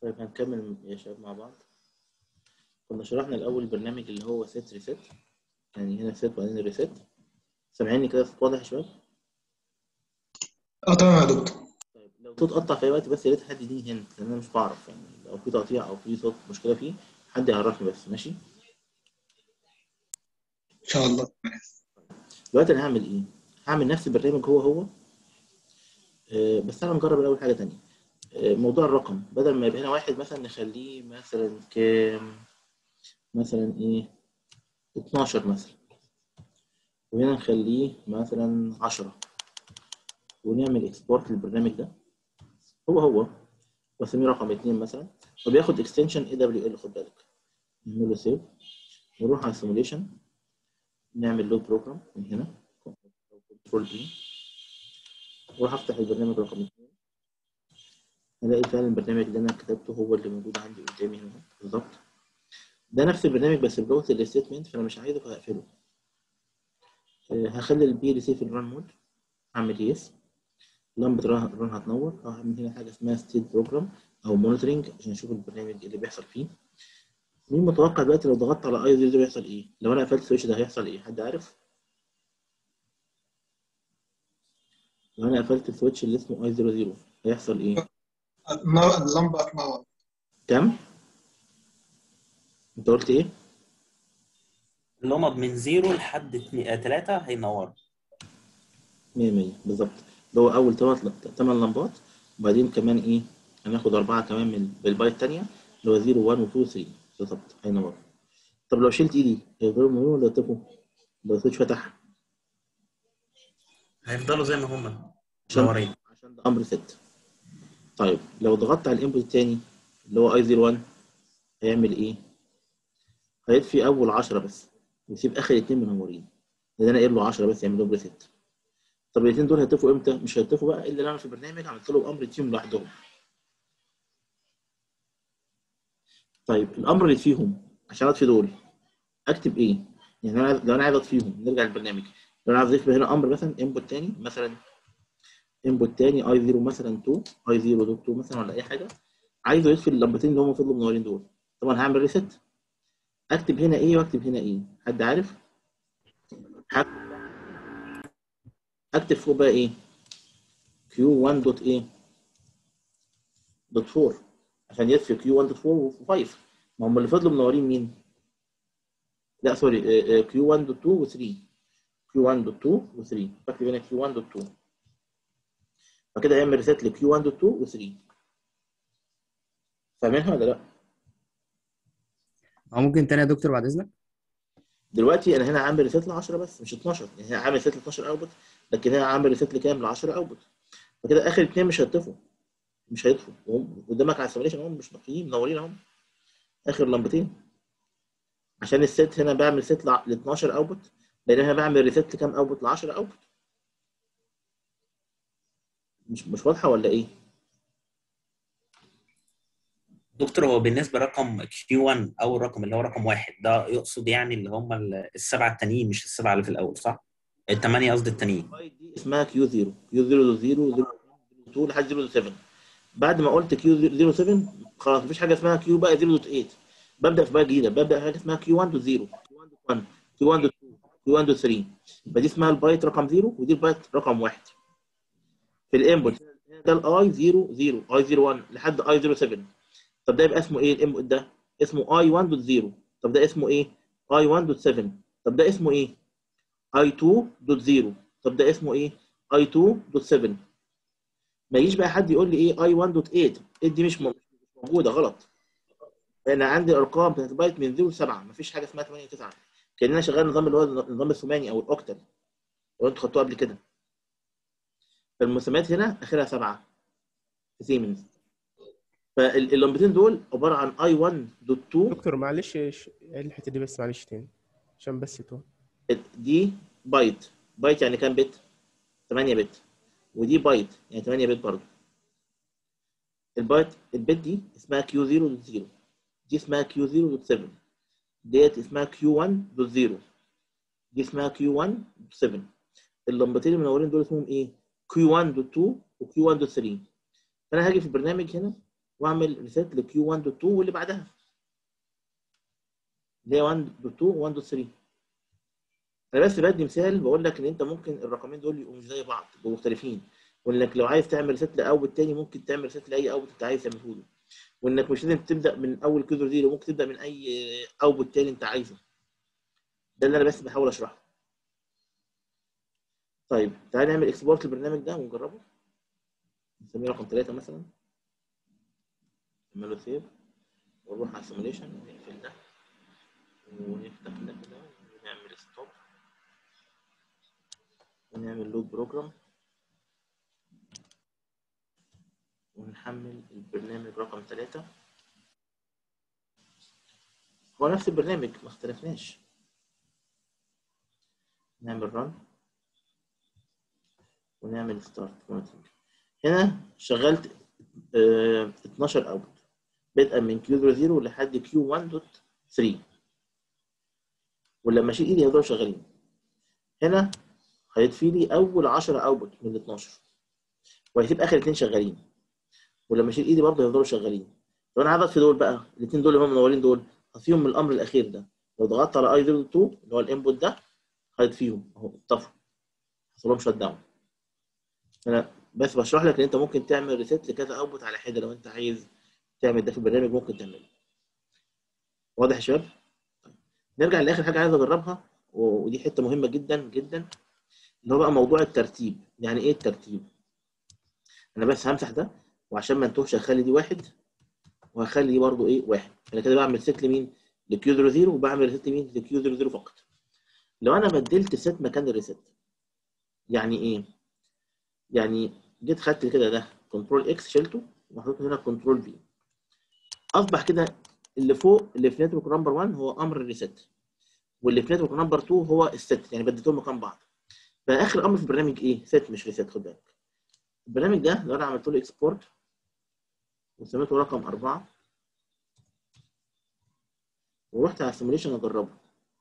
طيب هنكمل يا شباب مع بعض كنا شرحنا الأول البرنامج اللي هو سيت ريسيت يعني هنا سيت وبعدين ريسيت سامعيني كده صوت واضح يا شباب؟ اه تمام يا دكتور طيب لو صوت قطع في أي وقت بس يا ريت حد يديني هنت لأن أنا مش بعرف يعني لو في تقطيع أو في صوت مشكلة فيه حد يعرفني بس ماشي؟ ان شاء الله دلوقتي أنا هعمل إيه؟ هعمل نفس البرنامج هو هو آه، بس تعالى نجرب الأول حاجة تانية آه، موضوع الرقم بدل ما يبقى هنا واحد مثلا نخليه مثلا كام مثلا إيه 12 مثلا وهنا نخليه مثلا 10 ونعمل اكسبورت للبرنامج ده هو هو واسميه رقم 2 مثلا وبياخد اكستنشن اي دبليو ال خد بالك نعمل له سيف نروح على السيموليشن نعمل لود بروجرام من هنا كنترول بي واروح افتح البرنامج رقم 2 الاقي فعلا البرنامج اللي انا كتبته هو اللي موجود عندي قدامي هنا بالظبط ده نفس البرنامج بس بلغه الستمنت فانا مش عايزه فهقفله آه، هخلي البي ريسيف الران مود هعمل يس لمبة ران ران هتنور هعمل هنا حاجة اسمها ستيت بروجرام أو مونيتورنج عشان أشوف البرنامج اللي بيحصل فيه مين متوقع دلوقتي لو ضغطت على اي 0 بيحصل إيه؟ لو أنا قفلت السويتش ده هيحصل إيه؟ حد عارف؟ لو أنا قفلت السويتش اللي اسمه اي 0 هيحصل إيه؟ النار- اللمبه هتنور كام؟ أنت قلت إيه؟ اللمض من زيرو لحد ثلاثة هينوروا 100 100 بالظبط اللي هو أول تمن لمبات وبعدين كمان إيه؟ هناخد أربعة كمان من بالبايت التانية اللي هو 0 1 و 2 و 3 بالظبط هينور طب لو شلت إيدي هيفضلوا منورين ولا يطفوا؟ لو السويتش فتح هيفضلوا زي ما هم عشان منورين عشان ده امر ست طيب لو ضغطت على الانبوت التاني اللي هو اي 01 هيعمل ايه؟ هيطفي اول 10 بس ويسيب اخر اتنين منورين لان انا قايل له 10 بس يعمل لهم ريست طب الاثنين دول هيطفوا امتى؟ مش هيطفوا بقى الا لما في البرنامج عملت لهم امر يطفيهم لوحدهم طيب الامر اللي فيهم عشان اطفي دول اكتب ايه؟ يعني انا لو انا عايز اطفيهم نرجع للبرنامج لو انا عايز اضيف هنا امر مثلا انبوت تاني مثلا انبوت تاني اي 0 مثلا 2 اي 0 دوت 2 مثلا ولا اي حاجه عايزه يطفي اللمبتين اللي هم فضلوا منورين دول طبعا هعمل ريست اكتب هنا ايه واكتب هنا ايه حد عارف هك- اكتب فوق بقى ايه كيو 1 دوت ايه دوت 4 عشان يطفي كيو 1 دوت 4 و5 ما هم اللي فضلوا منورين مين لا سوري كيو 1 دوت 2 و3 كيو 1 دوت 2 و3 بكتب هنا كيو 1 دوت 2 فكده هيعمل ريسيت لكيو 1 دوت 2 و3 فاهمينها ولا لا؟ هو ممكن تاني يا دكتور بعد اذنك دلوقتي انا هنا عامل ريسيت ل 10 بس مش 12 يعني هنا عامل ريسيت ل 12 اوتبوت لكن هنا عامل ريسيت لكام؟ ل 10 اوتبوت فكده اخر اثنين مش هيطفوا مش هيطفوا وهم قدامك على السيميليشن هم مش نقيين منورين اهم اخر لمبتين عشان الست هنا بعمل ست ل 12 اوتبوت بينما هنا بعمل ريسيت لكام اوتبوت؟ ل 10 اوتبوت مش مش واضحه ولا ايه؟ دكتور هو بالنسبة رقم كيو 1 أو الرقم اللي هو رقم واحد ده يقصد يعني اللي هم ال- السبعة التانيين مش السبعة اللي في الأول صح؟ الثمانية قصدي التانيين البايت دي اسمها كيو 0 كيو 0 0 0 2 لحد 0 7 بعد ما قلت كيو 0 7 خلاص مفيش حاجه اسمها كيو بقى 0 8 ببدا في بقى جديده ببدا في حاجه اسمها كيو 1 0 كيو 1 كيو 1 2 كيو 1 3 فدي اسمها البايت رقم 0 ودي البايت رقم 1 في الانبوت ده الاي 0 0 اي 0 1 لحد اي 0 7 طب ده يبقى اسمه ايه الانبوت ده اسمه اي 1 دوت 0 طب ده اسمه ايه اي 1 دوت 7 طب ده اسمه ايه اي 2 دوت 0 طب ده اسمه ايه اي 2 دوت 7 ما يجيش بقى حد يقول لي ايه اي 1 دوت 8 8 دي مش م- مش موجوده غلط لان عندي الارقام بتاعت البايت من 0 ل 7 مفيش حاجه اسمها 8 9 كاننا شغال نظام اللي هو النظام الثماني او الاوكتل لو انتوا خدتوه قبل كده فالمسميات هنا اخرها 7 في سيمنز فاللمبتين دول عباره عن اي 1 دوت 2 دكتور معلش ش- عيد الحته دي بس معلش تاني عشان بس تو دي بايت بايت يعني كام بت 8 بت ودي بايت يعني 8 بت برضه البايت البت دي اسمها كيو 0 دوت 0 دي اسمها كيو 0 دوت 7 ديت اسمها كيو 1 دوت 0 دي اسمها كيو 1 دوت 7 اللمبتين المنورين دول اسمهم ايه كيو 1 دوت 2 وكيو 1 دوت 3 فانا هاجي في البرنامج هنا واعمل ريسيت لكيو 1 دوت 2 واللي بعدها اللي هي 1 دوت 2 1 دوت 3 انا بس بدي مثال بقول لك ان انت ممكن الرقمين دول يبقوا مش زي بعض يبقوا مختلفين وانك لو عايز تعمل ريسيت لاوت تاني ممكن تعمل ريسيت لاي اوت انت عايز تعمله له وانك مش لازم تبدا من اول كيو زيرو ممكن تبدا من اي اوت تاني انت عايزه ده اللي انا بس بحاول اشرحه طيب تعالى نعمل اكسبورت البرنامج ده ونجربه نسميه رقم ثلاثة مثلا نعمله سيف ونروح على السيموليشن ونقفل ده ونفتح ده كده ونعمل ستوب ونعمل لود بروجرام ونحمل البرنامج رقم ثلاثة هو نفس البرنامج ما اختلفناش نعمل رن ونعمل ستارت مونيتورنج هنا شغلت اه 12 اوت بدءا من كيو 0 لحد كيو 1 دوت 3 ولما اشيل ايدي هيفضلوا شغالين هنا هيطفي لي اول 10 اوتبوت من ال 12 وهيسيب اخر اثنين شغالين ولما اشيل ايدي برضه هيفضلوا شغالين لو انا عايز اطفي دول بقى الاثنين دول اللي هم منورين دول هطفيهم من الامر الاخير ده لو ضغطت على اي 0 2 اللي هو الانبوت ده هيطفيهم اهو اتطفوا حصل لهم شت داون انا بس بشرح لك ان انت ممكن تعمل ريسيت لكذا اوتبوت على حده لو انت عايز تعمل ده في البرنامج ممكن تعمله واضح يا شباب نرجع لاخر حاجه عايز اجربها ودي حته مهمه جدا جدا اللي هو بقى موضوع الترتيب يعني ايه الترتيب انا بس همسح ده وعشان ما انتوهش هخلي دي واحد وهخلي دي برضه ايه واحد انا كده بعمل سيت لمين لكيو 0 وبعمل ريسيت لمين لكيو 0 فقط لو انا بدلت سيت مكان الريسيت يعني ايه يعني جيت خدت كده ده كنترول اكس شلته وحطيت هنا كنترول في اصبح كده اللي فوق اللي في نتورك نمبر 1 هو امر الريسيت واللي في نتورك نمبر 2 هو الست يعني بديتهم مكان بعض فاخر امر في البرنامج ايه ست مش ريسيت خد بالك البرنامج ده لو انا عملت له اكسبورت وسميته رقم أربعة ورحت على السيموليشن اجربه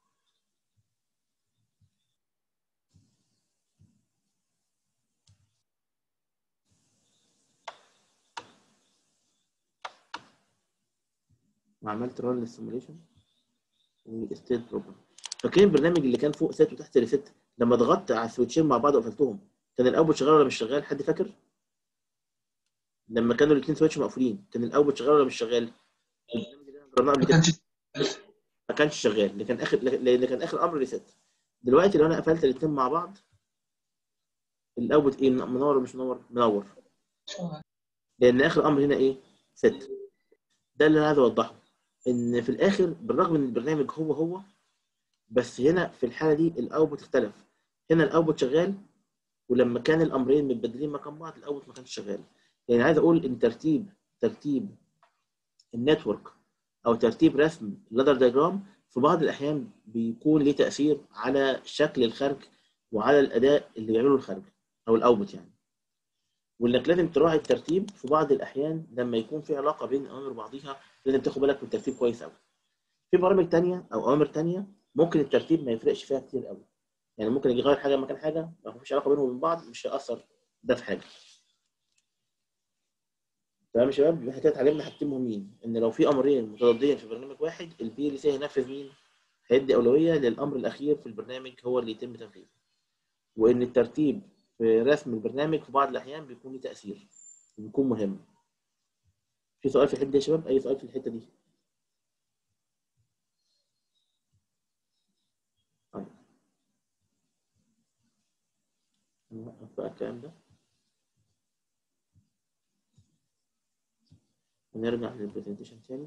وعملت ران للسيموليشن وستيت بروجرام فاكرين البرنامج اللي كان فوق سيت وتحت ريست لما ضغطت على السويتشين مع بعض وقفلتهم كان الاوتبوت شغال ولا مش شغال حد فاكر لما كانوا الاثنين سويتش مقفولين كان الاوتبوت شغال ولا مش شغال البرنامج اللي احنا جربناه قبل ما كده كانش ما كانش شغال اللي كان اخر اللي كان اخر امر ريست دلوقتي لو انا قفلت الاثنين مع بعض الاوتبوت ايه منور ولا مش منور منور لان اخر امر هنا ايه ست ده اللي انا عايز اوضحه ان في الاخر بالرغم ان البرنامج هو هو بس هنا في الحاله دي الاوتبوت اختلف هنا الاوتبوت شغال ولما كان الامرين متبادلين مكان بعض الاوتبوت ما كانش شغال يعني عايز اقول ان ترتيب ترتيب النتورك او ترتيب رسم اللادر دايجرام في بعض الاحيان بيكون ليه تاثير على شكل الخارج وعلى الاداء اللي بيعمله الخارج او الاوتبوت يعني وانك لازم تراعي الترتيب في بعض الاحيان لما يكون في علاقه بين اوامر بعضيها لازم تاخد بالك من الترتيب كويس قوي في برامج تانية او اوامر تانية ممكن الترتيب ما يفرقش فيها كتير قوي يعني ممكن يجي يغير حاجه مكان حاجه ما فيش علاقه بينهم وبين بعض مش هيأثر ده في حاجه تمام يا شباب يبقى احنا كده اتعلمنا حاجتين مهمين ان لو في امرين متضادين في برنامج واحد البي ال سي هينفذ مين؟ هيدي اولويه للامر الاخير في البرنامج هو اللي يتم تنفيذه وان الترتيب في رسم البرنامج في بعض الاحيان بيكون له تاثير وبيكون مهم في سؤال في الحته دي يا شباب اي سؤال في الحته دي طيب نوقف بقى الكلام ده ونرجع للبرزنتيشن تاني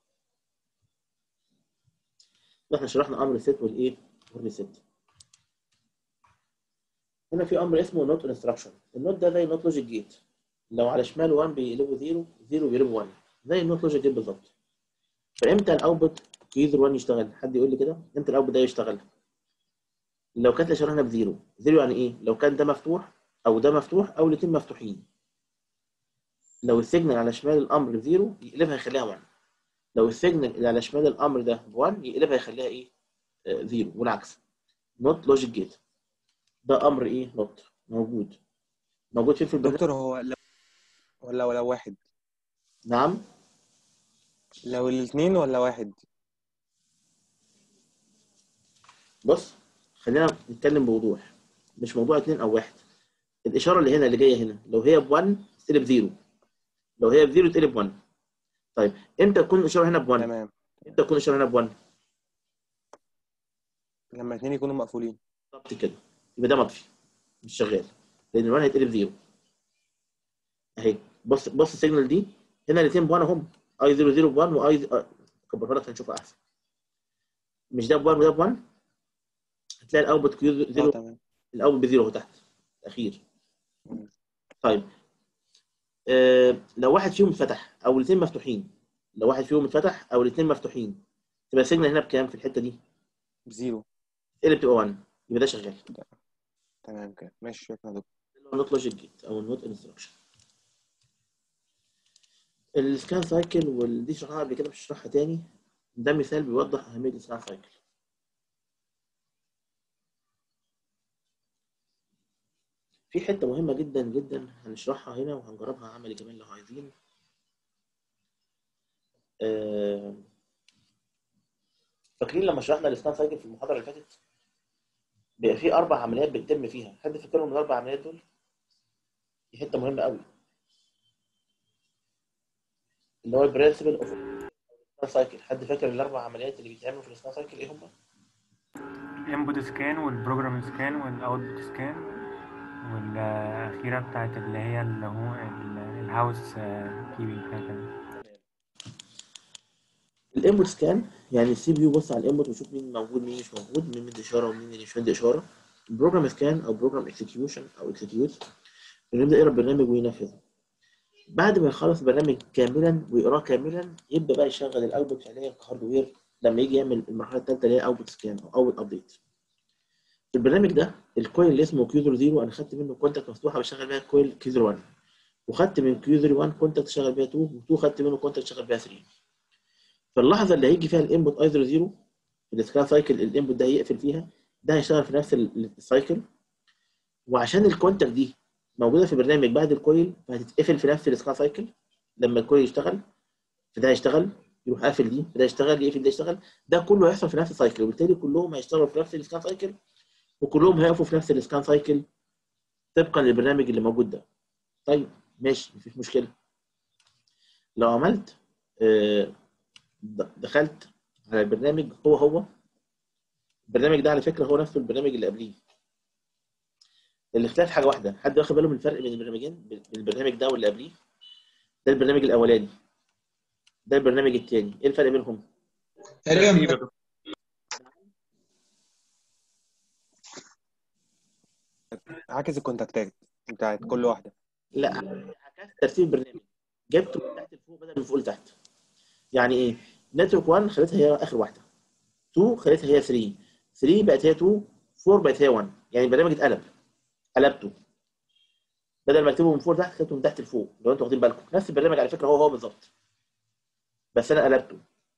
احنا شرحنا امر الست والايه والريست هنا في امر اسمه نوت انستراكشن النوت ده زي نوت لوجيك جيت لو على شمال 1 بيقلبوا 0 0 بيقلبوا 1 زي النوت لوجيك جيت بالظبط فامتى الاوتبوت يوزر 1 يشتغل حد يقول لي كده امتى الاوتبوت ده يشتغل لو كانت الاشاره هنا بزيرو زيرو يعني ايه لو كان ده مفتوح او ده مفتوح او الاثنين مفتوحين لو السيجنال على شمال الامر زيرو يقلبها يخليها 1 لو السيجنال اللي على شمال الامر ده 1 يقلبها يخليها ايه آه زيرو والعكس نوت لوجيك جيت ده امر ايه نوت موجود موجود فين في البرنامج دكتور هو لو ولا ولا واحد نعم لو الاثنين ولا واحد بص خلينا نتكلم بوضوح مش موضوع اتنين او واحد الاشاره اللي هنا اللي جايه هنا لو هي ب 1 تقلب زيرو لو هي بزيرو تقلب 1 طيب امتى تكون الاشاره هنا ب 1 تمام امتى تكون الاشاره هنا ب 1 لما الاثنين يكونوا مقفولين بالظبط كده يبقى ده مطفي مش شغال لان ال1 هيتقلب زيرو اهي بص بص السيجنال دي هنا الاثنين ب 1 اهم اي 0 0 ب 1 واي كبرها لك هنشوفها احسن مش ده ب 1 وده ب 1 هتلاقي الاوتبوت كيو اه 0 تمام الاول بزيرو اهو تحت الاخير مم. طيب آه لو واحد فيهم اتفتح او الاثنين مفتوحين لو واحد فيهم اتفتح او الاثنين مفتوحين تبقى السيجنال هنا بكام في الحته دي؟ بزيرو اللي بتبقى 1 يبقى ده شغال تمام كده ماشي شكرا يا دكتور النوت لوجيك جيت او النوت انستراكشن السكان سايكل ودي شرحناها قبل كده مش هشرحها تاني ده مثال بيوضح اهميه السكان سايكل في حته مهمه جدا جدا هنشرحها هنا وهنجربها عملي كمان لو عايزين آه، فاكرين لما شرحنا السكان سايكل في المحاضره اللي فاتت بيبقى في اربع عمليات بتتم فيها حد فاكرهم من الاربع عمليات دول دي حته مهمه قوي اللي هو البرنسبل اوف سايكل حد فاكر الاربع عمليات اللي بيتعملوا في السكان سايكل ايه هم الانبوت سكان والبروجرام سكان والاوتبوت سكان والاخيره بتاعت اللي هي اللي هو ال- الهاوس كيبنج حاجه كده الانبوت سكان يعني السي بي يو بص على الانبوت ويشوف مين موجود مين مش موجود مين مدي اشاره ومين اللي مش مدي اشاره البروجرام سكان او بروجرام اكسكيوشن او اكسكيوت بنبدا يقرا البرنامج وينفذه بعد ما يخلص البرنامج كاملا ويقراه كاملا يبدا بقى يشغل الاوتبوت فعليا كهاردوير لما يجي يعمل المرحله الثالثه اللي هي اوتبوت سكان او اول ابديت في البرنامج ده الكويل اللي اسمه كيو 0 انا خدت منه كونتاكت مفتوحه بشغل بيها كويل كيو 1 وخدت من كيو 1 كونتاكت شغل بيها 2 و2 خدت منه كونتاكت شغل بيها 3 فاللحظه اللي هيجي فيها الانبوت اي 0 0 السكان سايكل الانبوت ده هيقفل فيها ده هيشتغل في نفس ال- السايكل وعشان الكونتاكت دي موجوده في البرنامج بعد الكويل فهتتقفل في نفس السكان سايكل لما الكويل يشتغل فده هيشتغل يروح قافل دي فده يشتغل يقفل ده يشتغل ده كله هيحصل في نفس السايكل وبالتالي كلهم هيشتغلوا في نفس السكان سايكل وكلهم هيقفوا في نفس السكان سايكل طبقا للبرنامج اللي موجود ده طيب ماشي مفيش مشكله لو عملت آه، د- دخلت على البرنامج هو هو البرنامج ده على فكره هو نفسه البرنامج اللي قبليه الاختلاف حاجه واحده حد واخد باله من الفرق بين البرنامجين بين البرنامج ده واللي قبليه ده البرنامج الاولاني ده البرنامج الثاني ايه الفرق بينهم تقريبا عكس الكونتاكتات بتاعت كل واحده لا عكست ترتيب البرنامج جبته من تحت لفوق بدل من فوق لتحت يعني ايه نتورك 1 خليتها هي اخر واحده 2 خليتها هي 3 3 بقت هي 2 4 بقت هي 1 يعني البرنامج اتقلب قلبته بدل ما اكتبه من فوق لتحت كتبته من تحت لفوق لو انتوا واخدين بالكم نفس البرنامج على فكره هو هو بالظبط بس انا قلبته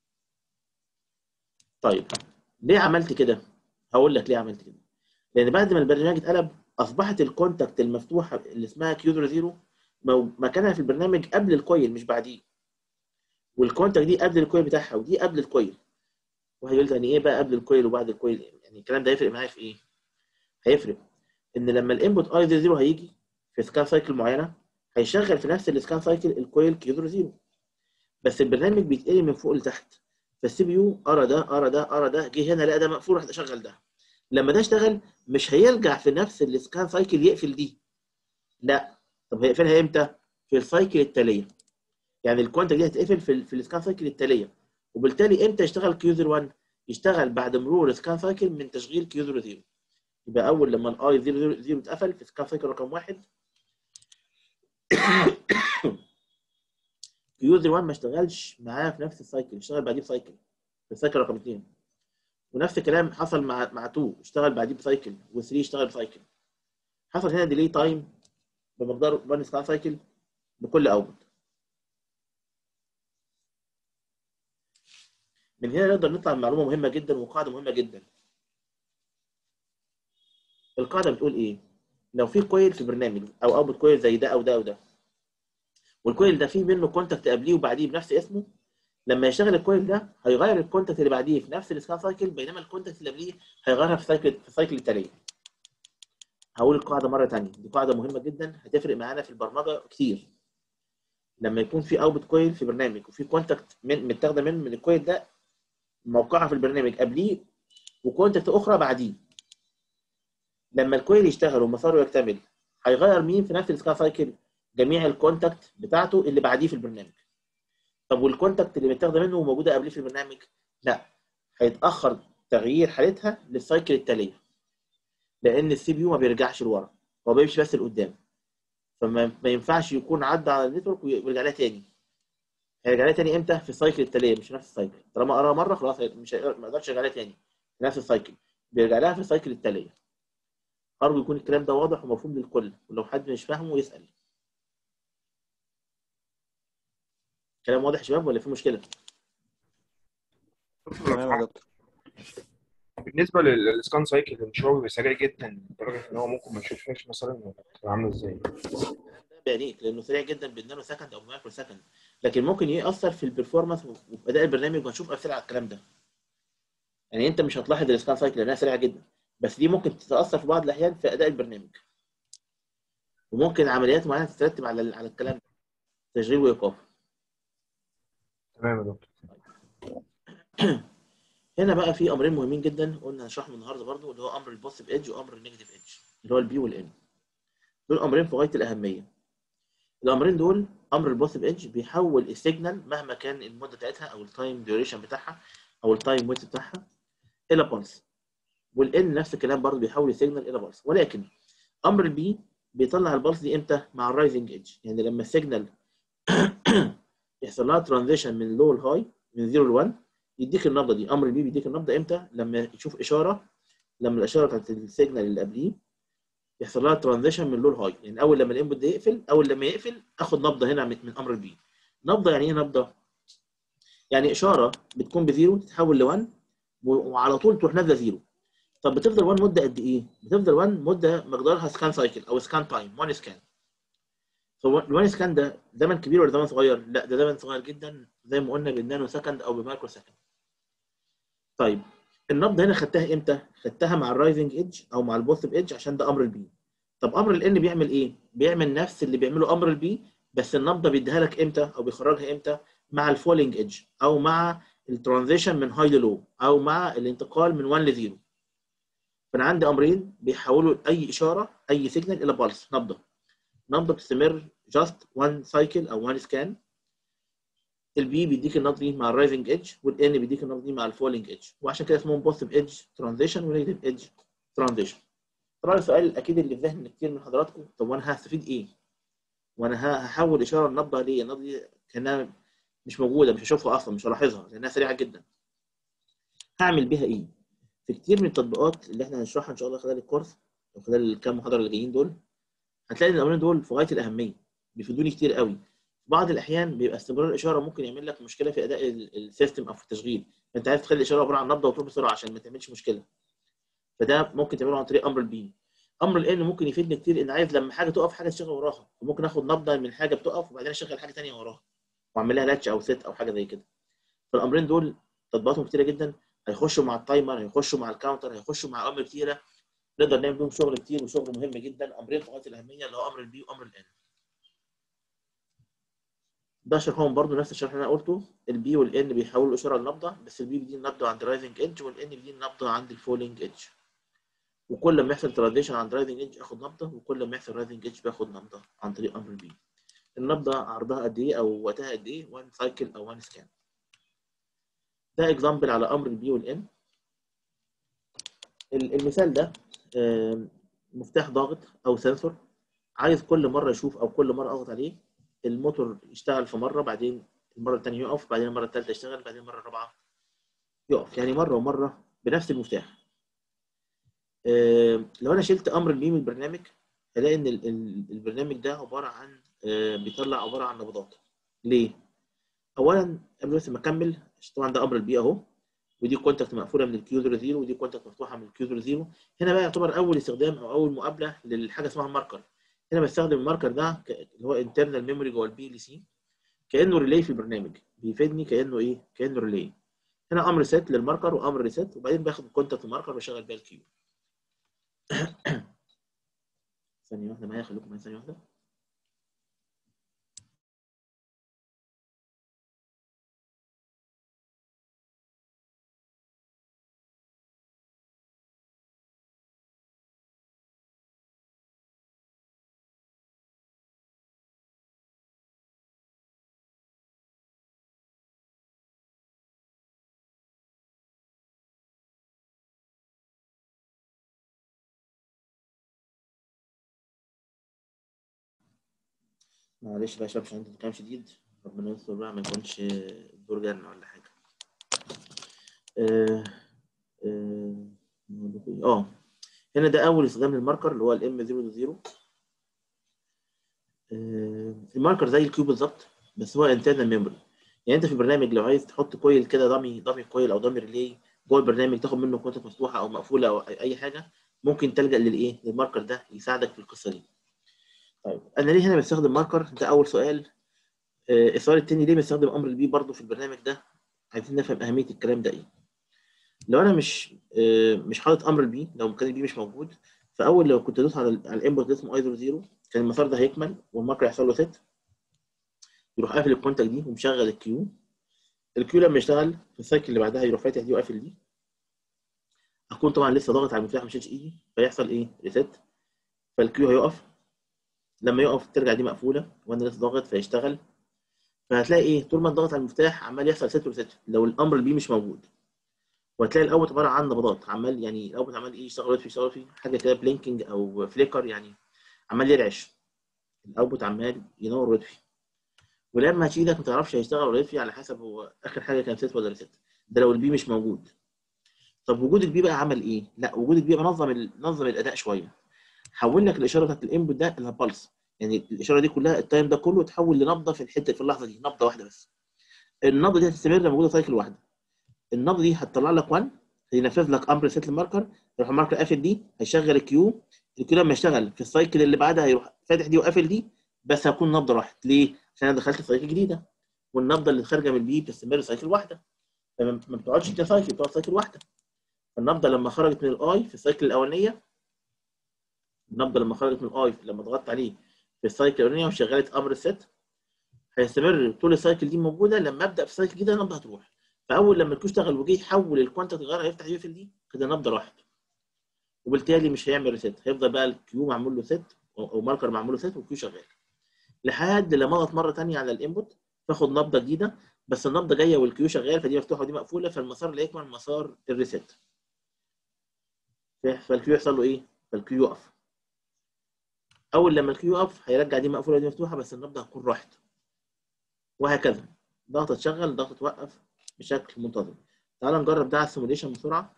طيب ليه عملت كده هقول لك ليه عملت كده لان بعد ما البرنامج اتقلب اصبحت الكونتاكت المفتوحه اللي اسمها كيو 0 مو- مكانها في البرنامج قبل الكويل مش بعديه والكونتاكت دي قبل الكويل بتاعها ودي قبل الكويل واحد يقول لي يعني ايه بقى قبل الكويل وبعد الكويل يعني الكلام ده هيفرق معايا في ايه؟ هيفرق ان لما الانبوت اي 0 هيجي في سكان سايكل معينه هيشغل في نفس السكان سايكل الكويل كيو 0 بس البرنامج بيتقلي من فوق لتحت فالسي بي يو قرا ده قرا ده قرا ده جه هنا لقى ده مقفول راح اشغل ده لما ده اشتغل مش هيرجع في نفس السكان سايكل يقفل دي لا طب هيقفلها امتى؟ في السايكل التاليه يعني الكوانتا دي هتقفل في ال- في السكان سايكل التاليه وبالتالي امتى يشتغل كيو 1 يشتغل بعد مرور السكان سايكل من تشغيل كيو 0 يبقى اول لما الاي 0 0 اتقفل في سكان سايكل رقم واحد كيو 1 ما اشتغلش معاه في نفس السايكل اشتغل بعديه بسايكل في السايكل رقم اثنين ونفس الكلام حصل مع مع 2 اشتغل بعديه بسايكل و3 اشتغل بسايكل حصل هنا ديلي تايم بمقدار 1 سكان سايكل بكل اوتبوت من هنا نقدر نطلع بمعلومه مهمه جدا وقاعده مهمه جدا القاعده بتقول ايه لو في كويل في برنامج او اوتبوت كويل زي ده او ده او ده والكويل ده فيه منه كونتاكت قبليه وبعديه بنفس اسمه لما يشتغل الكويل ده هيغير الكونتاكت اللي بعديه في نفس السكان سايكل بينما الكونتاكت اللي قبليه هيغيرها في السايكل في السايكل التاليه هقول القاعده مره ثانيه دي قاعده مهمه جدا هتفرق معانا في البرمجه كتير لما يكون في اوتبوت كويل في برنامج وفي كونتاكت من متاخده من من الكويل ده موقعها في البرنامج قبليه وكونتاكت اخرى بعديه لما الكويل يشتغل ومساره يكتمل هيغير مين في نفس السكان سايكل جميع الكونتاكت بتاعته اللي بعديه في البرنامج طب والكونتاكت اللي متاخده منه وموجوده قبليه في البرنامج لا هيتاخر تغيير حالتها للسايكل التاليه لان السي بي يو ما بيرجعش لورا هو بيمشي بس لقدام فما ما ينفعش يكون عدى على النتورك ويرجع لها تاني هيرجع لها تاني امتى في السايكل التاليه مش في نفس السايكل طالما قراها مره خلاص هي- مش هي- ما يقدرش يرجع لها تاني في نفس السايكل بيرجع لها في السايكل التاليه ارجو يكون الكلام ده واضح ومفهوم للكل ولو حد مش فاهمه يسال كلام واضح يا شباب ولا في مشكله تمام يا دكتور بالنسبه لل- للسكان سايكل مش هو بيبقى سريع جدا لدرجه ان هو ممكن ما يشوفهاش مثلا ولا بتبقى عامله ازاي؟ بعينيك لانه سريع جدا بالنانو سكند او مايكرو سكند لكن ممكن ياثر في البرفورمانس وفي اداء البرنامج وهنشوف امثله على الكلام ده يعني انت مش هتلاحظ السكان سايكل لانها سريعه جدا بس دي ممكن تتاثر في بعض الاحيان في اداء البرنامج وممكن عمليات معينه تترتب على على الكلام ده تشغيل وايقاف تمام يا دكتور هنا بقى في امرين مهمين جدا قلنا هنشرحهم النهارده برضو اللي هو امر البوزيتيف ايدج وامر النيجاتيف ايدج اللي هو البي والان دول امرين في غايه الاهميه الامرين دول امر البوزيتيف ايدج بيحول السيجنال مهما كان المده بتاعتها او التايم ديوريشن بتاعها او التايم ويت بتاعها الى بلس والان نفس الكلام برضو بيحول السيجنال الى بلس ولكن امر البي بيطلع البلس دي امتى مع الرايزنج ايدج يعني لما السيجنال يحصل لها ترانزيشن من لو لهاي من 0 ل 1 يديك النبضه دي امر البي بيديك النبضه امتى لما يشوف اشاره لما الاشاره بتاعت السيجنال اللي قبليه يحصل لها ترانزيشن من لو لهاي يعني اول لما الانبوت ده يقفل اول لما يقفل اخد نبضه هنا من من امر البي نبضه يعني ايه نبضه يعني اشاره بتكون بزيرو تتحول ل 1 وعلى طول تروح نازله زيرو طب بتفضل 1 مده قد ايه بتفضل 1 مده مقدارها سكان سايكل او سكان تايم 1 سكان فالوان سكان ده زمن كبير ولا زمن صغير؟ لا ده زمن صغير جدا زي ما قلنا بالنانو سكند او بمايكرو سكند. طيب النبضه هنا خدتها امتى؟ خدتها مع الرايزنج ايدج او مع البوزيتيف ايدج عشان ده امر البي. طب امر الان بيعمل ايه؟ بيعمل نفس اللي بيعمله امر البي بس النبضه بيديها لك امتى او بيخرجها امتى؟ مع الفولينج ايدج او مع الترانزيشن من هاي للو او مع الانتقال من 1 ل 0. فانا عندي امرين بيحولوا اي اشاره اي سيجنال الى بالس نبضه. نبضه بتستمر جاست وان سايكل او وان سكان البي بيديك النبضه دي مع الرايزنج ايدج والان بيديك النبضه دي مع الفولينج ايدج وعشان كده اسمهم بوزيتيف ايدج ترانزيشن ونيجاتيف ايدج ترانزيشن طبعا السؤال الاكيد اللي في ذهن كتير من حضراتكم طب وانا هستفيد ايه؟ وانا ه- هحول اشاره النبضه ليه؟ النبضه دي كانها مش موجوده مش هشوفها اصلا مش هلاحظها لانها سريعه جدا هعمل بيها ايه؟ في كتير من التطبيقات اللي احنا هنشرحها ان شاء الله خلال الكورس او خلال الكام محاضره اللي جايين دول هتلاقي ان الامرين دول في غايه الاهميه بيفيدوني كتير قوي في بعض الاحيان بيبقى استمرار الاشاره ممكن يعمل لك مشكله في اداء ال- السيستم او في التشغيل انت عايز تخلي الاشاره عباره عن نبضه وتروح بسرعه عشان ما تعملش مشكله فده ممكن تعمله عن طريق امر البي امر الان ممكن يفيدني كتير ان عايز لما حاجه تقف حاجه تشتغل وراها وممكن اخد نبضه من حاجه بتقف وبعدين اشغل حاجه ثانيه وراها واعمل لها لاتش او سيت او حاجه زي كده فالامرين دول تطبيقاتهم كتيره جدا هيخشوا مع التايمر هيخشوا مع الكاونتر هيخشوا مع امر كتيره نقدر نعمل بيهم شغل كتير وشغل مهم جدا امرين في غايه الاهميه اللي هو امر البي وامر الان ده شرحهم برضو نفس الشرح اللي انا قلته البي والان بيحولوا الاشاره لنبضه بس البي بيدي النبضه عند الرايزنج ايدج والان بيدي النبضه عند الفولينج ايدج وكل ما يحصل ترانزيشن عند رايزنج ايدج اخد نبضه وكل ما يحصل رايزنج ايدج باخد نبضه عن طريق امر البي النبضه عرضها قد ايه او وقتها قد ايه 1 سايكل او 1 سكان ده اكزامبل على امر البي والان المثال ده آم، مفتاح ضاغط او سنسور عايز كل مره يشوف او كل مره اضغط عليه الموتور يشتغل في مره بعدين المره الثانيه يقف بعدين المره الثالثه يشتغل بعدين المره الرابعه يقف يعني مره ومره بنفس المفتاح آم، لو انا شلت امر البي من البرنامج هلاقي ان ال- ال- البرنامج ده عباره عن آه، بيطلع عباره عن نبضات ليه؟ اولا قبل بس ما اكمل طبعا ده امر البي اهو ودي كونتاكت مقفوله من الكيو 0 ودي كونتاكت مفتوحه من الكيو 0 هنا بقى يعتبر اول استخدام او اول مقابله للحاجه اسمها ماركر هنا بستخدم الماركر ده ك- اللي هو انترنال ميموري جوه البي ال سي كانه ريلي في البرنامج بيفيدني كانه ايه كانه ريلي هنا امر سيت للماركر وامر ريسيت وبعدين باخد الكونتاكت الماركر واشغل بيها الكيو ثانيه واحده معايا خليكم معايا ثانيه واحده معلش بقى يا شباب عشان انت كلام شديد ربنا يستر بقى ما يكونش الدور جنة ولا حاجة. آه آه نقول لكم إيه؟ اه هنا ده أول استخدام للماركر اللي هو الام 0 آه الماركر زي الكيو بالظبط بس هو انترنال ميموري يعني انت في البرنامج لو عايز تحط كويل كده دامي دامي كويل او دامي ريلي جوه البرنامج تاخد منه كونتاكت مفتوحه او مقفوله او اي أي حاجه ممكن تلجا للايه للماركر ده يساعدك في القصه دي طيب انا ليه هنا بستخدم ماركر ده اول سؤال آه، السؤال التاني ليه بستخدم امر البي برضه في البرنامج ده عايزين نفهم اهميه الكلام ده ايه لو انا مش آه، مش حاطط امر البي لو كان البي مش موجود فاول لو كنت دوست على ال- على الانبوت اللي اسمه ايزو زيرو كان المسار ده هيكمل والماركر يحصل له ست يروح قافل الكونتاكت دي ومشغل الكيو الكيو لما يشتغل في السايكل اللي بعدها يروح فاتح دي وقافل دي اكون طبعا لسه ضاغط على المفتاح مش ايدي فيحصل ايه ريست فالكيو هيقف لما يقف ترجع دي مقفوله وانا لسه ضاغط فيشتغل فهتلاقي ايه طول ما انت ضاغط على المفتاح عمال يحصل ست وست لو الامر البي مش موجود وهتلاقي الاوت عباره عن نبضات عمال يعني الاوت عمال ايه يشتغل في يشتغل في حاجه كده بلينكينج او فليكر يعني عمال يرعش الاوت عمال ينور ويطفي ولما هتشيلك ما تعرفش هيشتغل ولا يطفي على حسب هو اخر حاجه كان ست ولا ريست ده لو البي مش موجود طب وجود البي بقى عمل ايه؟ لا وجود البي بقى نظم ال- نظم الاداء شويه حول لك الاشاره بتاعت الانبوت ده الى بالس يعني الاشاره دي كلها التايم ده كله تحول لنبضه في الحته في اللحظه دي نبضه واحده بس النبضه دي هتستمر موجوده سايكل واحده النبضه دي هتطلع لك 1 هينفذ لك امر سيت الماركر يروح الماركر قافل دي هيشغل الكيو الكيو لما يشتغل في السايكل اللي بعدها هيروح فاتح دي وقافل دي بس هتكون نبضه راحت ليه؟ عشان انا دخلت في سايكل جديده والنبضه اللي خارجه من البي بتستمر سايكل واحده فما ما بتقعدش كده سايكل بتقعد سايكل واحده النبضه لما خرجت من الاي في السايكل الاولانيه النبضه لما خرجت من الاي لما ضغطت عليه في السايكل الاولانيه وشغلت امر الست هيستمر طول السايكل دي موجوده لما ابدا في السايكل الجديده النبضه هتروح فاول لما الكيو اشتغل وجه يحول الكوانتات غير هيفتح يقفل دي كده النبضه راحت وبالتالي مش هيعمل ريست هيفضل بقى الكيو معمول له ست او أو ماركر معمول له ست والكيو شغال لحد لما اضغط مره ثانيه على الانبوت فاخد نبضه جديده بس النبضه جايه والكيو شغال فدي مفتوحه ودي مقفوله فالمسار اللي يكمل مسار الريست فالكيو يحصل له ايه؟ فالكيو يقف اول لما الكيو يقف هيرجع دي مقفوله ودي مفتوحه بس النبضه هتكون راحت وهكذا ضغطه تشغل ضغطه توقف بشكل منتظم تعال نجرب ده على السيموليشن بسرعه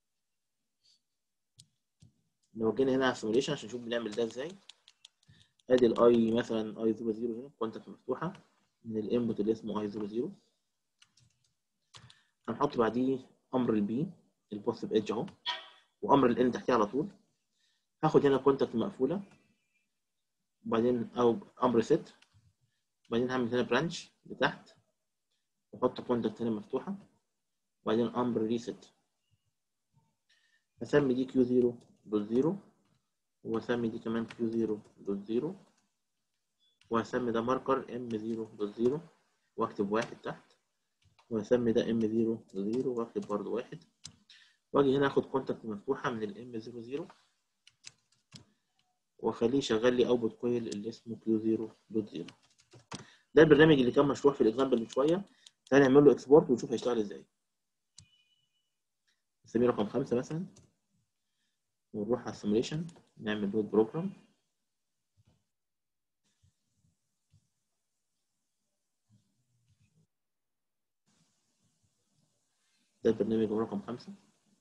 لو جينا هنا على السيموليشن عشان نشوف بنعمل ده ازاي ادي الاي مثلا اي 00 هنا كونتاكت مفتوحه من الانبوت اللي اسمه اي 00 هنحط بعديه امر البي البوزيتيف ايدج اهو وامر الان تحتيه على طول هاخد هنا كونتاكت مقفوله وبعدين او امر ست وبعدين هعمل هنا برانش لتحت واحط كونتاكت هنا مفتوحه وبعدين امر ريست هسمي دي كيو 0 دوت 0 واسمي دي كمان كيو 0 دوت 0 وهسمي ده ماركر ام 0 دوت 0 واكتب واحد تحت وهسمي ده ام 0 دوت 0 واكتب برضه واحد واجي هنا اخد كونتاكت مفتوحه من الام 00 واخليه يشغل لي اوتبوت كويل اللي اسمه كيو 0 دوت 0 ده البرنامج اللي كان مشروح في الاكزامبل من شويه تعالى نعمل له اكسبورت ونشوف هيشتغل ازاي نسميه رقم خمسة مثلا ونروح على السيموليشن نعمل لود بروجرام ده البرنامج رقم خمسة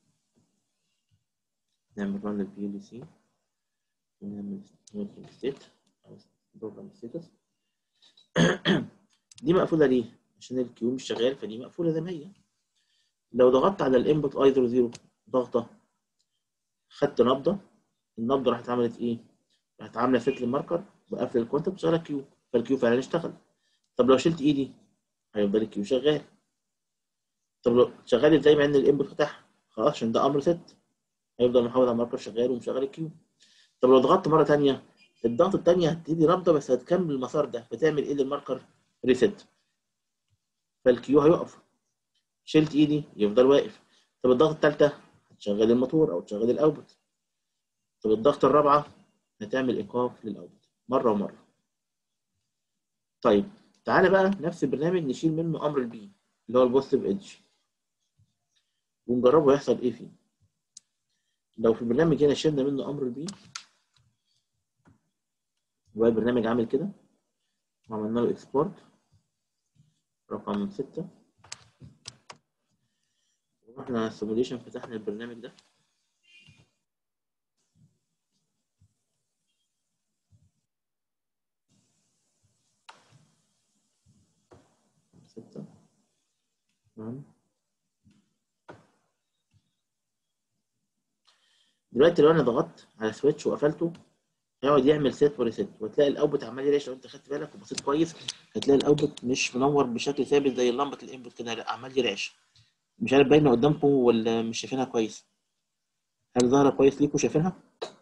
نعمل ران للبي ال سي ونعمل نوتنج ستيت او بروجرام ستيتس دي مقفوله ليه؟ عشان الكيو مش شغال فدي مقفوله زي ما هي لو ضغطت على الانبوت اي 00 ضغطه خدت نبضه النبضه راحت عملت ايه؟ راحت عامله سيت للماركر وقافله الكونتاكت وشغاله كيو فالكيو فعلا اشتغل طب لو شلت ايدي هيفضل الكيو شغال طب لو شغال ازاي مع ان الانبوت فتح خلاص عشان ده امر ست هيفضل محافظ على الماركر شغال ومشغل الكيو طب لو ضغطت مره ثانيه الضغط الثانيه هتدي نبضه بس هتكمل المسار ده بتعمل ايه للماركر ريست فالكيو هيقف شلت ايدي يفضل واقف طب الضغط الثالثه هتشغل الموتور او تشغل الاوتبوت طب الضغط الرابعه هتعمل ايقاف للاوتبوت مره ومره طيب تعالى بقى نفس البرنامج نشيل منه امر البي اللي هو البوزيتيف ايدج ونجربه يحصل ايه فيه لو في البرنامج هنا شلنا منه امر البي وهو البرنامج عامل كده وعملنا له اكسبورت رقم ستة ورحنا على السيموليشن فتحنا البرنامج ده ستة تمام دلوقتي لو انا ضغطت على سويتش وقفلته هيقعد يعمل سيت وريست وتلاقي الاوتبوت عمال يريش لو انت خدت بالك وبصيت كويس هتلاقي الاوتبوت مش منور بشكل ثابت زي لمبه الانبوت كده لا عمال يرعش مش عارف باينه قدامكم ولا مش شايفينها كويس هل ظاهره كويس ليكم شايفينها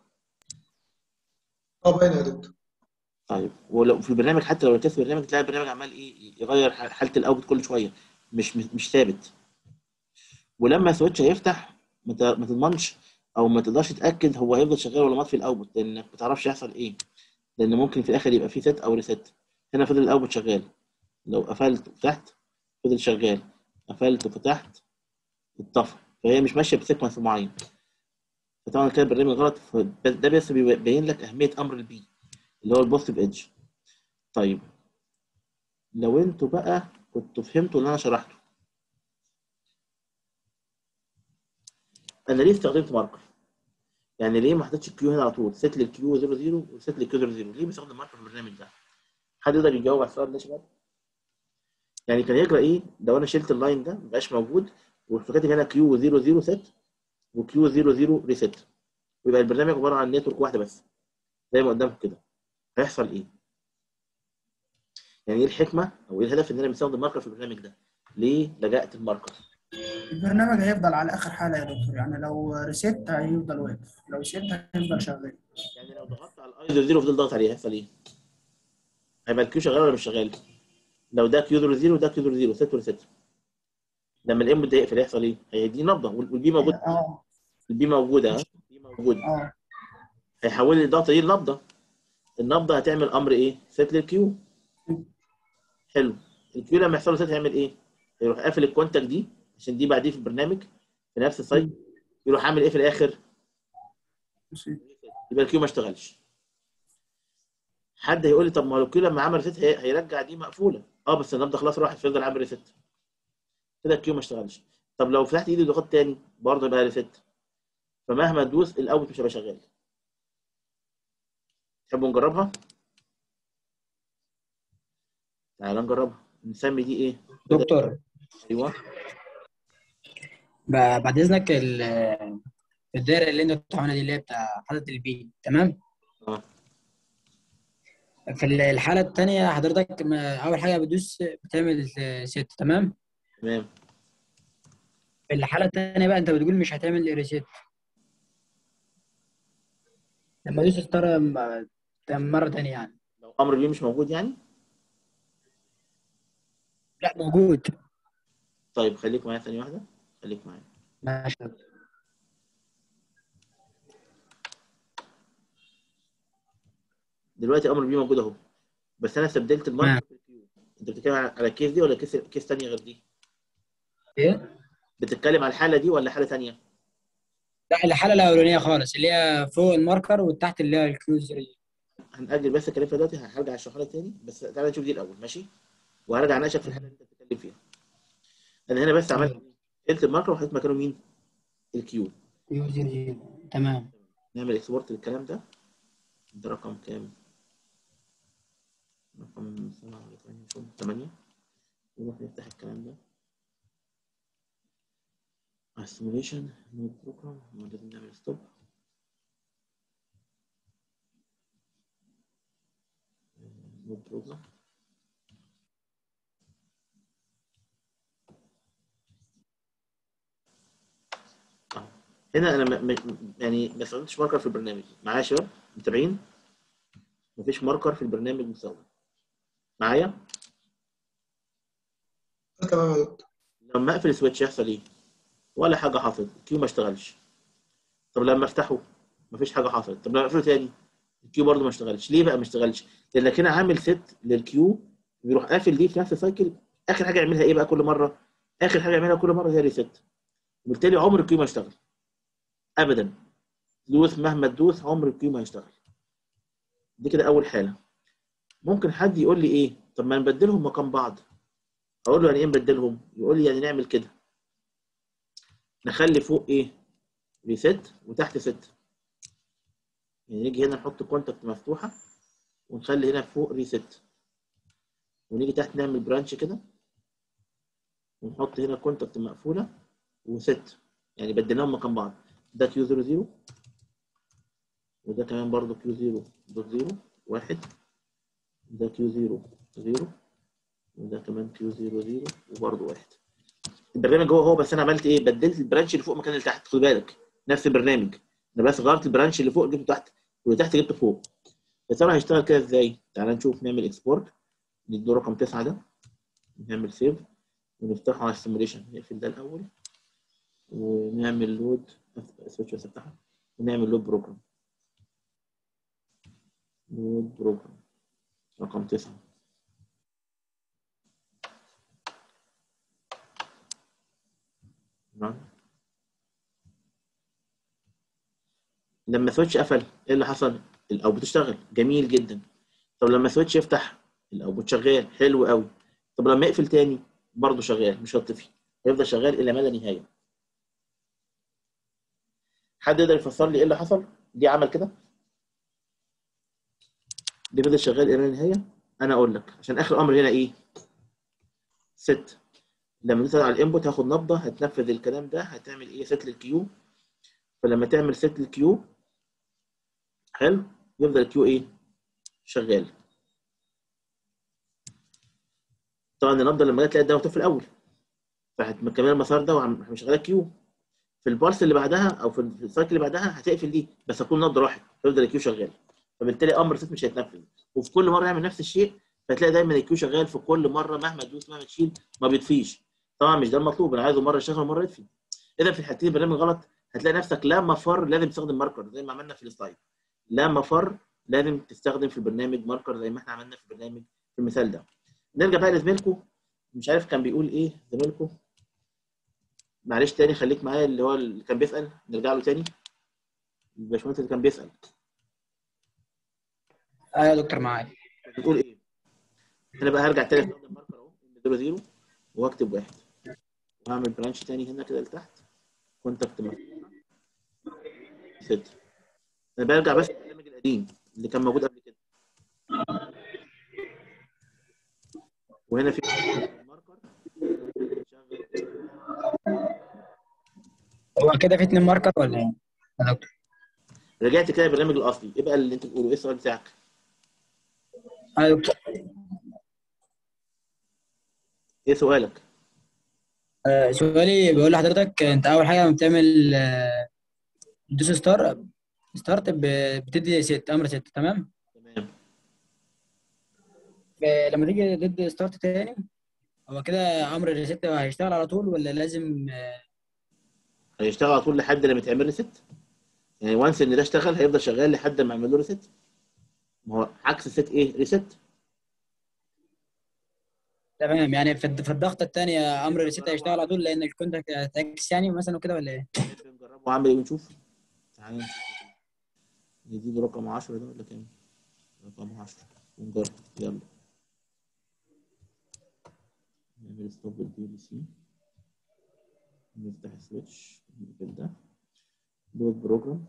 اه باين يا دكتور طيب ولو في البرنامج حتى لو ركزت في البرنامج تلاقي البرنامج عمال ايه يغير ح- حاله الاوتبوت كل شويه مش مش مش ثابت ولما سويتش هيفتح ما ت- ما تضمنش او ما تقدرش تتاكد هو هيفضل شغال ولا مطفي الاوتبوت لانك ما تعرفش يحصل ايه لان ممكن في الاخر يبقى في سيت او ريست هنا فضل الاوتبوت شغال لو قفلت وفتحت فضل شغال قفلت وفتحت اتطفى فهي مش ماشيه بسيكونس معين فطبعا كده البرنامج غلط فده- ده بس بيبين لك اهميه امر البي اللي هو البوزيتيف ايدج طيب لو انتوا بقى كنتوا فهمتوا اللي انا شرحته انا ليه استخدمت ماركر يعني ليه ما حطيتش الكيو هنا على طول سيت لي الكيو 00 وسيت لي الكيو 00 ليه بستخدم ماركر في البرنامج ده حد يقدر يجاوب على السؤال ده يا شباب يعني كان يجرى ايه لو انا شلت اللاين ده مبقاش موجود ورحت كاتب هنا كيو 00 سيت وكيو 00 ريست ويبقى البرنامج عباره عن نتورك واحده بس زي ما قدامكم كده هيحصل ايه؟ يعني ايه الحكمه او ايه الهدف ان انا بستخدم ماركر في البرنامج ده؟ ليه لجأت الماركر؟ البرنامج هيفضل على اخر حاله يا دكتور يعني لو ريست هيفضل واقف لو سيت هيفضل شغال يعني لو ضغطت على الاي 00 وفضلت ضغط عليه هيحصل ايه؟ هيبقى الكيو شغال ولا مش شغال؟ لو ده كيو 00 وده كيو 00 ست وست لما الانبوت ده يقفل هيحصل ايه؟ هيدي نبضه وال- والبي موجود اه البي موجوده ها؟ البي موجود اه هيحول لي الضغطه دي لنبضه النبضه هتعمل امر ايه؟ سيت للكيو حلو الكيو لما يحصل له سيت هيعمل ايه؟ هيروح قافل الكونتاكت دي عشان دي بعديه في البرنامج في نفس السايت يروح عامل ايه في الاخر؟ يبقى الكيو ما اشتغلش حد هيقول لي طب ما هو الكيو لما عمل ريست هي- هيرجع دي مقفوله اه بس النبضه خلاص راحت فيفضل عامل ريست كده الكيو ما اشتغلش طب لو فتحت ايدي وضغطت تاني برضه يبقى ريست فمهما تدوس الاوت مش هيبقى شغال تحبوا نجربها؟ تعالى نجربها نسمي دي ايه؟ دكتور ايوه ب- بعد اذنك ال- الدايره اللي انت بتعملها دي اللي هي بتاع حاله البي تمام اه في الحاله الثانيه حضرتك ما- اول حاجه بتدوس بتعمل ست تمام تمام في الحاله الثانيه بقى انت بتقول مش هتعمل ريسيت لما ادوس ستار م- مره ثانيه يعني لو امر بي مش موجود يعني لا موجود طيب خليك معايا ثانيه واحده خليك معايا ماشي دلوقتي امر بي موجود اهو بس انا استبدلت الماركر بالكيو انت بتتكلم على على الكيس دي ولا كيس كيس ثانيه غير دي؟ ايه بتتكلم على الحاله دي ولا حاله ثانيه؟ لا الحاله الاولانيه خالص اللي هي فوق الماركر وتحت اللي هي الكيوز هنأجل بس الكلام فيها دلوقتي هرجع اشرحها لك تاني بس تعالى نشوف دي الاول ماشي؟ وهرجع اناقشك في الحاله اللي انت بتتكلم فيها. انا هنا بس عملت شلت الماركر وحطيت مكانه مين؟ الكيو. كيوز تمام نعمل اكسبورت للكلام ده ده رقم كام؟ رقم سبعة ولا تمانية شوف تمانية نروح نفتح الكلام ده على السيموليشن نود بروجرام لازم نعمل ستوب load program أهو. هنا انا م... م... يعني ما استخدمتش ماركر في البرنامج معايا يا شباب متابعين مفيش ماركر في البرنامج مستخدم معايا تمام يا دكتور لما اقفل السويتش يحصل ايه ولا حاجه حصلت الكيو ما اشتغلش طب لما افتحه مفيش حاجه حصلت طب لما اقفله تاني الكيو برضه ما اشتغلش ليه بقى ما اشتغلش لانك هنا عامل ست للكيو بيروح قافل دي في نفس السايكل اخر حاجه يعملها ايه بقى كل مره اخر حاجه يعملها كل مره هي ريست وبالتالي عمر الكيو ما يشتغل ابدا دوس مهما تدوس عمر الكيو ما هيشتغل دي كده اول حاله ممكن حد يقول لي ايه طب ما نبدلهم مكان بعض اقول له يعني ايه نبدلهم يقول لي يعني نعمل كده نخلي فوق ايه ريست وتحت ست يعني نيجي هنا نحط كونتاكت مفتوحه ونخلي هنا فوق ريست ونيجي تحت نعمل برانش كده ونحط هنا كونتاكت مقفوله وست يعني بدلناهم مكان بعض ده كيو 00 وده كمان برضه كيو 0 دوت 0 واحد ده كيو 0 0 وده كمان كيو 0 0 وبرضه واحد البرنامج هو هو بس انا عملت ايه بدلت البرانش اللي فوق مكان اللي تحت خد بالك نفس البرنامج انا بس غيرت البرانش اللي فوق جبته تحت واللي تحت جبته فوق يا ترى هيشتغل كده ازاي تعال نشوف نعمل اكسبورت نديله رقم 9 ده نعمل سيف ونفتحه على السيموليشن نقفل ده الاول ونعمل لود سويتش بس افتحها ونعمل لود بروجرام لود بروجرام رقم 9 تمام لما سويتش قفل ايه اللي حصل؟ الاوتبوت اشتغل جميل جدا طب لما سويتش يفتح الاوتبوت شغال حلو قوي طب لما يقفل تاني برضه شغال مش هيطفي هيفضل شغال الى ما لا نهايه حد يقدر يفسر لي ايه اللي حصل؟ دي عمل كده دي فضل شغال الى ما لا نهايه انا اقول لك عشان اخر امر هنا ايه؟ ست لما تدخل على الانبوت هاخد نبضه هتنفذ الكلام ده هتعمل ايه ست للكيو فلما تعمل ست للكيو حلو يفضل الكيو ايه شغال طبعا النبضه لما جت تلاقي الدواء في الاول فهتكمل المسار ده وعم شغاله كيو في البارس اللي بعدها او في السايكل اللي بعدها هتقفل دي بس هتكون نبضه راحت فيفضل الكيو شغال فبالتالي امر ست مش هيتنفذ وفي كل مره يعمل نفس الشيء فتلاقي دايما الكيو شغال في كل مره مهما تدوس مهما تشيل ما بيطفيش طبعا مش ده المطلوب انا عايزه مره يشتغل ومره يطفي اذا في الحالتين البرنامج غلط هتلاقي نفسك لا مفر لازم تستخدم ماركر زي ما عملنا في السلايد لا مفر لازم تستخدم في البرنامج ماركر زي ما احنا عملنا في البرنامج في المثال ده نرجع بقى لزميلكم مش عارف كان بيقول ايه زميلكم معلش تاني خليك معايا اللي هو اللي كان بيسال نرجع له تاني الباشمهندس اللي كان بيسال اه يا دكتور معايا بتقول ايه انا بقى هرجع تاني استخدم ماركر اهو زيرو زيرو واكتب واحد واعمل برانش تاني هنا كده لتحت كونتاكت مفتوحه ست انا برجع بس للبرنامج القديم اللي كان موجود قبل كده وهنا في ماركر هو كده في اتنين ماركر ولا ايه؟ يا دكتور رجعت كده البرنامج الاصلي ايه بقى اللي انت بتقوله ايه السؤال بتاعك اه يا دكتور ايه سؤالك آه، سؤالي بقول لحضرتك انت اول حاجه لما بتعمل آه، تدوس ستار ستارت ب- بتدي ست امر ست تمام تمام ف- لما تيجي تدي ستارت تاني هو كده امر الريست هيشتغل على طول ولا لازم آه، هيشتغل على طول لحد لما يتعمل ريست يعني وانس ان ده اشتغل هيفضل شغال لحد ما يعمل له ريست ما هو عكس الست ايه ريست تمام يعني في الض- في الضغطه الثانيه امر الريست هيشتغل على طول لان الكونتاكت هتعكس يعني مثلا وكده ولا ايه؟ نجربه وعامل ايه ونشوف تعالى نشوف نزيد رقم 10 ده ولا كام رقم 10 ونجرب يلا نعمل ستوب البي ال سي نفتح السويتش نقفل ده لود بروجرام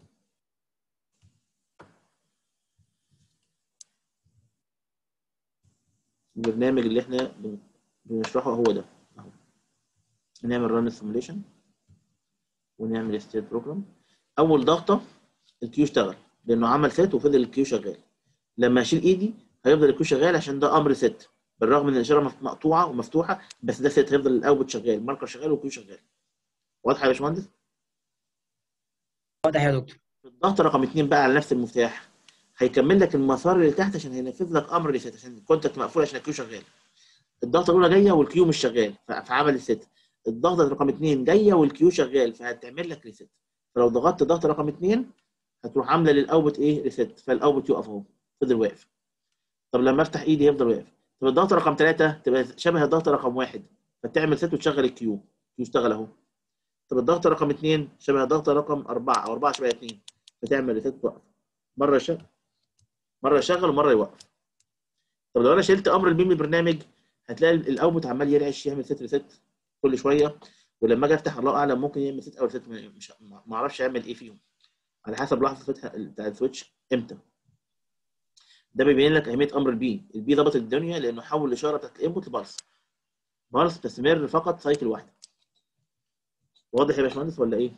البرنامج اللي احنا بن- بنشرحه هو ده اهو نعمل ران سيموليشن ونعمل ستيت بروجرام اول ضغطه الكيو اشتغل لانه عمل سيت وفضل الكيو شغال لما اشيل ايدي هيفضل الكيو شغال عشان ده امر ست بالرغم ان الاشاره مف- مقطوعه ومفتوحه بس ده ست هيفضل الاوتبوت شغال الماركر شغال والكيو شغال واضحه يا باشمهندس واضح يا دكتور الضغط رقم اتنين بقى على نفس المفتاح هيكمل لك المسار اللي تحت عشان هينفذ لك امر ريست عشان الكونتاكت مقفول عشان الكيو شغال الضغطه الاولى جايه والكيو مش شغال ف- فعمل الست الضغطه رقم اتنين جايه والكيو شغال فهتعمل لك ريست فلو ضغطت ضغط رقم اتنين هتروح عامله للاوبت ايه ريست فالاوبت يقف اهو فضل واقف طب لما افتح ايدي يفضل واقف طب الضغط رقم ثلاثه تبقى شبه الضغط رقم واحد فتعمل ست وتشغل الكيو كيو اشتغل اهو طب الضغط رقم اثنين شبه الضغط رقم أربعة أو أربعة شبه اثنين فتعمل ريست توقف مرة يشغل مرة يشغل ومرة يوقف طب لو أنا شلت أمر البيم من البرنامج هتلاقي الأوتبوت عمال يرعش يعمل ست ريست كل شوية ولما أجي أفتح الله أعلم ممكن يعمل ست أو ريست مش ما أعرفش يعمل إيه فيهم على حسب لحظة فتح بتاع السويتش إمتى ده بيبين لك أهمية أمر البي البي ضبط الدنيا لأنه حول الإشارة بتاعت الإنبوت لبلس بلس تستمر فقط سايكل واحدة واضح يا باشمهندس ولا إيه؟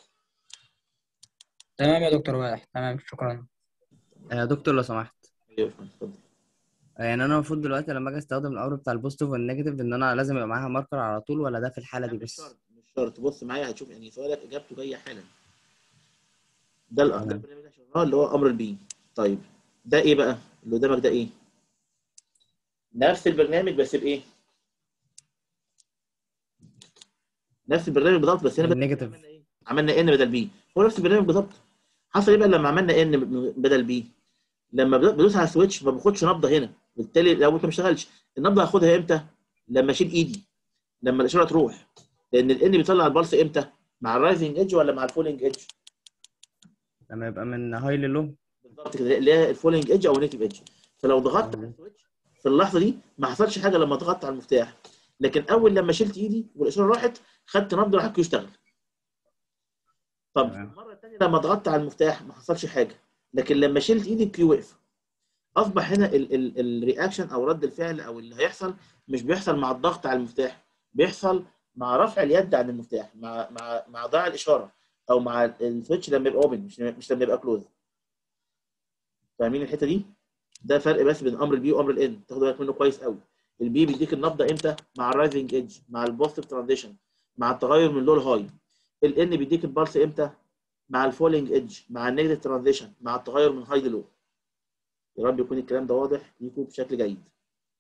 تمام يا دكتور واضح تمام شكرا يا دكتور لو سمحت أيوه يا باشمهندس اتفضل يعني انا المفروض دلوقتي لما اجي استخدم الامر بتاع البوزيتيف والنيجاتيف ان انا لازم يبقى معاها ماركر على طول ولا ده في الحاله لا دي مش بس شرط مش شرط بص معايا هتشوف يعني سؤالك اجابته جايه حالا ده الأ- ده تمام. البرنامج اللي شغال اللي هو امر البي طيب ده ايه بقى اللي قدامك ده ايه نفس البرنامج بس بايه نفس البرنامج بالظبط بس هنا بدل النيجاتيف عملنا ايه عملنا ان بدل بي هو نفس البرنامج بالظبط حصل ايه بقى لما عملنا ان بدل بي لما بد- بدوس على السويتش ما باخدش نبضه هنا بالتالي لو انت ما اشتغلش النبضه هاخدها امتى لما اشيل ايدي لما الاشاره تروح لان الان بيطلع البلس امتى مع الرايزنج ايدج ولا مع الفولينج ايدج لما يبقى من هاي للو بالظبط كده اللي هي الفولينج ايدج او النيتف ايدج فلو ضغطت على السويتش في اللحظه دي ما حصلش حاجه لما ضغطت على المفتاح لكن اول لما شلت ايدي والاشاره راحت خدت نبض راح الكيو يشتغل طب تمام. المره الثانيه لما ضغطت على المفتاح ما حصلش حاجه لكن لما شلت ايدي الكيو وقف اصبح هنا الرياكشن او رد الفعل او اللي هيحصل مش بيحصل مع الضغط على المفتاح بيحصل مع رفع اليد عن المفتاح مع مع مع ضياع الاشاره او مع السويتش لما يبقى اوبن مش مش لما يبقى كلوز فاهمين الحته دي ده فرق بس بين امر البي وامر الان تاخدوا بالك منه كويس قوي البي بيديك النبضه امتى مع الرايزنج ايدج مع البوزيتيف ترانزيشن مع التغير من لو لهاي الان بيديك البلس امتى مع الفولينج ايدج مع النيجاتيف ترانزيشن مع التغير من هاي للو يا رب يكون الكلام ده واضح ليكم بشكل جيد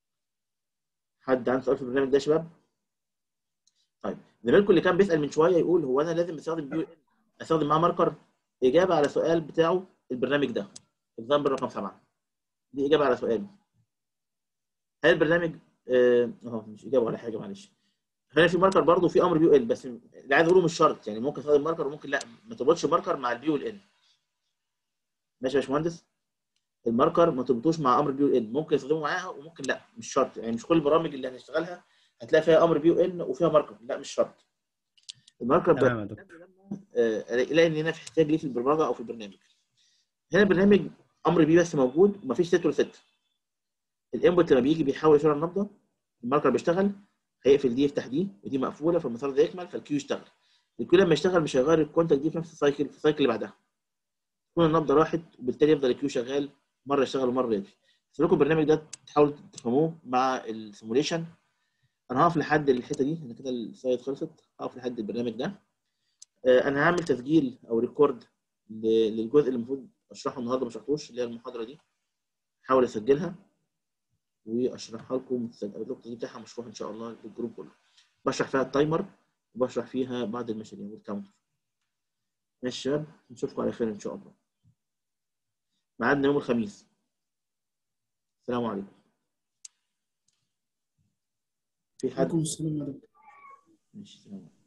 حد عنده سؤال في البرنامج ده يا شباب طيب زميلكم اللي كان بيسال من شويه يقول هو انا لازم استخدم بي استخدم معاه ماركر اجابه على سؤال بتاعه البرنامج ده اكزامبل رقم سبعه دي اجابه على سؤال هل البرنامج اه أهو مش اجابه ولا حاجه معلش هنا في ماركر برضه في امر بي ال بس اللي عايز اقوله مش شرط يعني ممكن استخدم ماركر وممكن لا ما تربطش ماركر مع البي والان ماشي يا باشمهندس الماركر ما تربطوش مع امر بي وان ممكن يستخدموا معاها وممكن لا مش شرط يعني مش كل البرامج اللي هنشتغلها هتلاقي فيها امر بي وان وفيها ماركر لا مش شرط الماركر بقى تمام يا دكتور آه، الاقي ان هنا في احتياج ليه في البرمجه او في البرنامج هنا البرنامج امر بي بس موجود ومفيش ست ولا ست الانبوت لما بيجي بيحاول يشغل النبضه الماركر بيشتغل هيقفل دي يفتح دي ودي مقفوله فالمسار ده يكمل فالكيو يشتغل الكيو لما يشتغل مش هيغير الكونتاكت دي في نفس السايكل في السايكل اللي بعدها تكون النبضه راحت وبالتالي يفضل الكيو شغال مره يشتغل ومره يطفي بس لكم البرنامج ده تحاولوا تفهموه مع السيموليشن انا هقف لحد الحته دي انا كده السلايد خلصت هقف لحد البرنامج ده آه، انا هعمل تسجيل او ريكورد ل- للجزء اللي المفروض اشرحه النهارده ما شرحتوش اللي هي المحاضره دي احاول اسجلها واشرحها لكم التسجيل بتاعها مشروح ان شاء الله للجروب كله بشرح فيها التايمر وبشرح فيها بعض المشاريع والكاونتر ماشي يا شباب نشوفكم على خير ان شاء الله ميعادنا يوم الخميس السلام عليكم في حد عليكم السلام يا دكتور ماشي سلام عليكم